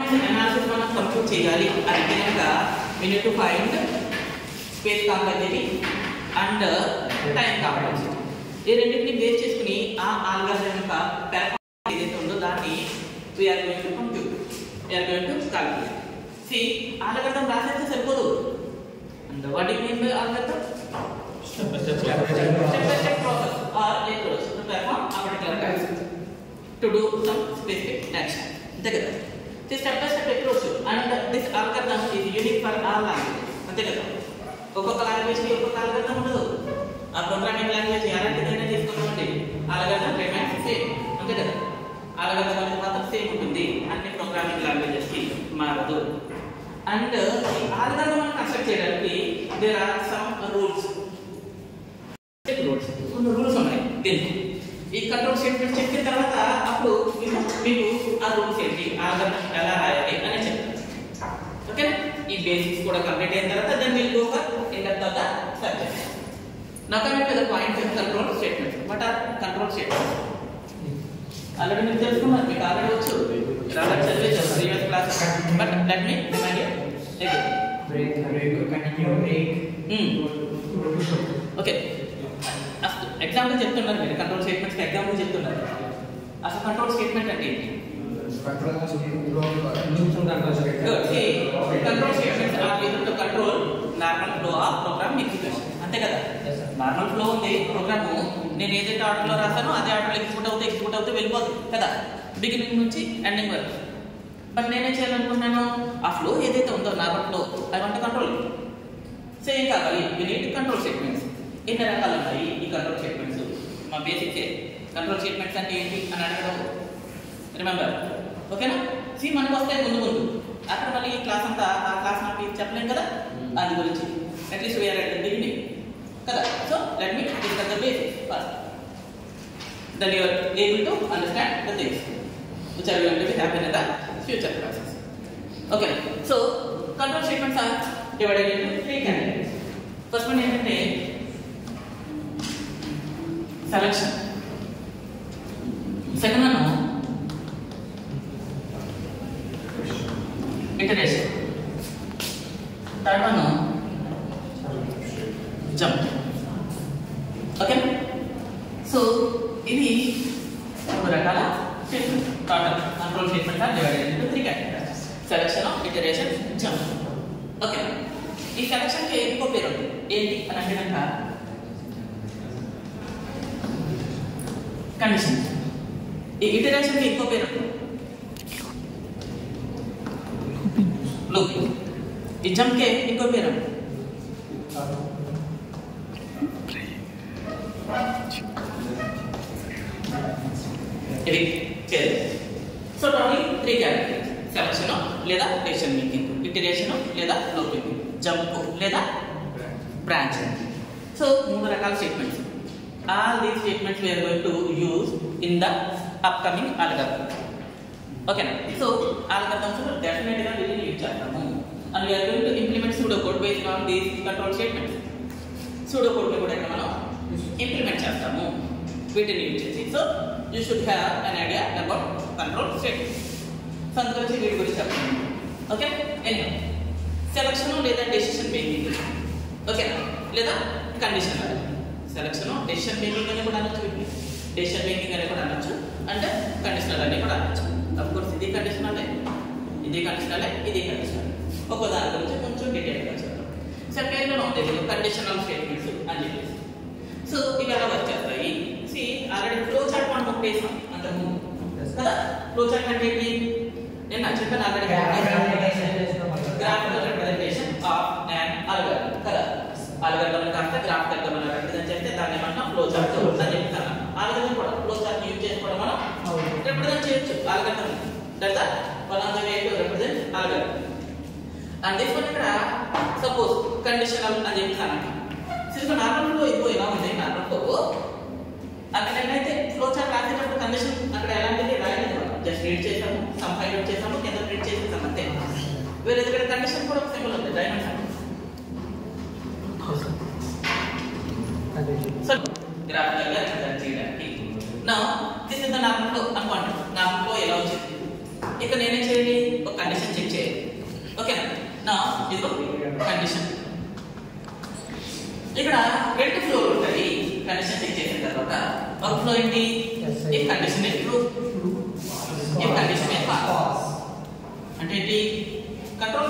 Performance analysis మనం compute చేయాలి అంటే కనుక we need to find space complexity and time complexity ఈ రెండింటిని బేస్ చేసుకుని ఆ ఆల్గారిథం యొక్క పెర్ఫార్మెన్స్ ఏదైతే ఉందో దాన్ని we are going to compute we are going to calculate C algorithm రాసేస్తే సరిపోదు and what you mean by algorithm Step by step step by step process or approach to perform a particular task to do some specific action. అంతే కదా the step by step approach and this algorithm is unique for all language అంతే కదా ఒక్కొక్క language కి ఒక్కొక్క algorithm ఉండదు ఆ programming language ఎలాంటిదైనా తీసుకోమండి ఆల్గరిథం రిమైన్స్ సేమ్ అంతే కదా ఆల్గరిథం అనేది మాత్రం సేమ్ ఉంటుంది అన్ని ప్రోగ్రామింగ్ లాంగ్వేజెస్ కి మారదు అండ్ ఈ ఆల్గరిథం కన్స్ట్రక్ట్ చేయడానికి there are some rules rules కొన్ని రూల్స్ ఉన్నాయి దీనికి ఈ కంట్రోల్ స్టేట్మెంట్ చెప్పిన తర్వాత అప్పుడు మీకు మీకు ఆ రూల్స్ ఏంటి ఆల్గరిథం ఎలా రాయాలి అని చెప్తాను ఓకే ఈ బేసిక్స్ కూడా కంప్లీట్ అయిన తర్వాత then will go for in depth of the subject నా coming to the point of control statement what are control statement already మీరు తెలుసుకున్నారు మీకు ఆల్రెడీ వచ్చు రావాలి చదివేశారు previous class but let me remind you break, break, continue, break. Okay అసలు example చెప్తున్నారు మీరు కంట్రోల్ స్టేట్మెంట్స్ ఎగ్జాంపుల్ చెప్తున్నారు అసలు కంట్రోల్ స్టేట్మెంట్ అంటే ఏంటి control statements are use to control normal flow of program execution అంతే కదా నార్మల్ ఫ్లో ఉంది ప్రోగ్రామ్ నేను ఏదైతే ఆర్డర్లో రాసానో అదే ఆర్డర్లో ఎగ్జిక్యూట్ అవుతే ఎగ్జిక్యూట్ అవుతే వెళ్ళిపోతుంది కదా బిగినింగ్ నుంచి ఎండింగ్ వరకు బట్ నేనేం చేయాలనుకుంటున్నాను ఆ ఫ్లో ఏదైతే ఉందో normal flow I want control so ఏం కావాలి వి నీడ్ కంట్రోల్ స్టేట్మెంట్స్ ఎన్ని రకాలు ఉన్నాయి ఈ కంట్రోల్ స్టేట్మెంట్స్ మా బేసిక్ కంట్రోల్ స్టేట్మెంట్స్ అంటే ఏంటి అని అడగడం రిమెంబర్ ఓకేనా సి మనకు వస్తాయి ముందు ముందు అక్కడ మళ్ళీ ఈ క్లాస్ అంతా ఆ క్లాస్ నాకు చెప్పలేం కదా దాని గురించి at least we are at the beginning కదా so let me discuss the basics first then you are able to understand the things which are going to be happy in the future classes okay so control statements are divided into three categories first one ఏంటంటే selection second one iteration third one jump okay so ఇది మూడు రకాల statement total control statement are divided into three categories selection iteration jump okay ఈ selection కి ఇంకో పేరు ఉంది ఏంటి అని అంటే కనుక కండిషన్ ఈ ఇటరేషన్ కి ఇంకో పేరు ఉంది లూప్ ఈ జంప్ కి ఇంకో పేరు ఉంది ఇవి పేరు so total three categories selection లేదా డెసిషన్ మేకింగ్ ఇటరేషన్ లేదా లూపింగ్ జంప్ లేదా బ్రాంచ్ సో మూడు రకాల statements all these statements we are going to use in the upcoming algorithm ఓకేనా సో ఆల్గరిథమ్స్ డెఫినెట్గా వీటిని యూజ్ చేస్తాము and we are going to implement pseudo code based on these control statements pseudo code కూడా ఇక్కడ మనం implement చేస్తాము వీటిని యూజ్ చేసి so you should have an idea about control statements so అందు గురించి వీటి గురించి చెప్తాను ఓకే ఎనీ సెలక్షన్ లేదా డెసిషన్ మేకింగ్ ఓకేనా లేదా కండిషన్ సెలక్షన్ డెసిషన్ మేకింగ్ అని కూడా అనొచ్చు వీటిని డెసిషన్ మేకింగ్ అని కూడా అనొచ్చు అంటే కండిషనల్ అని కూడా అనొచ్చు అఫ్ కోర్స్ ఇది కండిషనలే ఇది కండిషనలే ఇది కండిషనల్ ఒక్కో దాని గురించి కొంచెం డీటెయిల్గా చెప్తాం సెకండ్ లో ఉంటుంది కండిషనల్ స్టేట్మెంట్స్ అని చెప్పేసి సో ఇవి ఎలా వర్క్ చేస్తాయి సి ఆల్రెడీ ఫ్లో చార్ట్ మనం ఒకటి వేసాం అంతకుముందు కదా ఫ్లో చార్ట్ అంటే ఏంటి నేను నాకు చెప్పాను already graphical representation of an algorithm కదా algorithm ని కాస్త గ్రాఫికల్ గా మనం రిప్రజెంట్ చేస్తే దాన్ని మనం ఫ్లో చార్ట్ అని చెప్తాను algorithm కూడా ఫ్లో చార్ట్ యూజ్ చేసి కూడా మనం రిప్రజెంట్ చేయొచ్చు algorithm that the one of the way to represent algorithm and this one ఇక్కడ సపోజ్ కండిషనల్ అని చెప్పి అన్నాను సిల్క్ నార్మల్ ఫ్లో ఇదిగో ఇలా ఉంది నార్మల్ ఫ్లో అక్కడ ఏంటంటే ఫ్లో చార్ట్ రాసేటప్పుడు కండిషన్ అక్కడ ఎలాంటిది రాయలేదు జస్ట్ రీడ్ చేసాము సమ్ ఫైండ్ చేసాము కింద ప్రింట్ చేసేసాము అంతే వేరే దగ్గర కండిషన్ కూడా ఒక సింబల్ ఉంది డైమెన్షన్ సో గ్రాఫికల్ గా రిప్రజెంట్ చేయడానికి నా this is the normal flow అనుకోండి నార్మల్ ఫ్లో ఎలా వచ్చింది ఇక నేనేం చేయాలి ఒక కండిషన్ నా ఇది కండిషన్ ఇక్కడ రెండు ఫ్లో ఉంటుంది కండిషన్ చెక్ చేసిన తర్వాత ఒక ఫ్లో ఏంటి ఈ కండిషన్ ట్రూ ఈ కండిషన్ పాస్ అంటే ఏంటి కంట్రోల్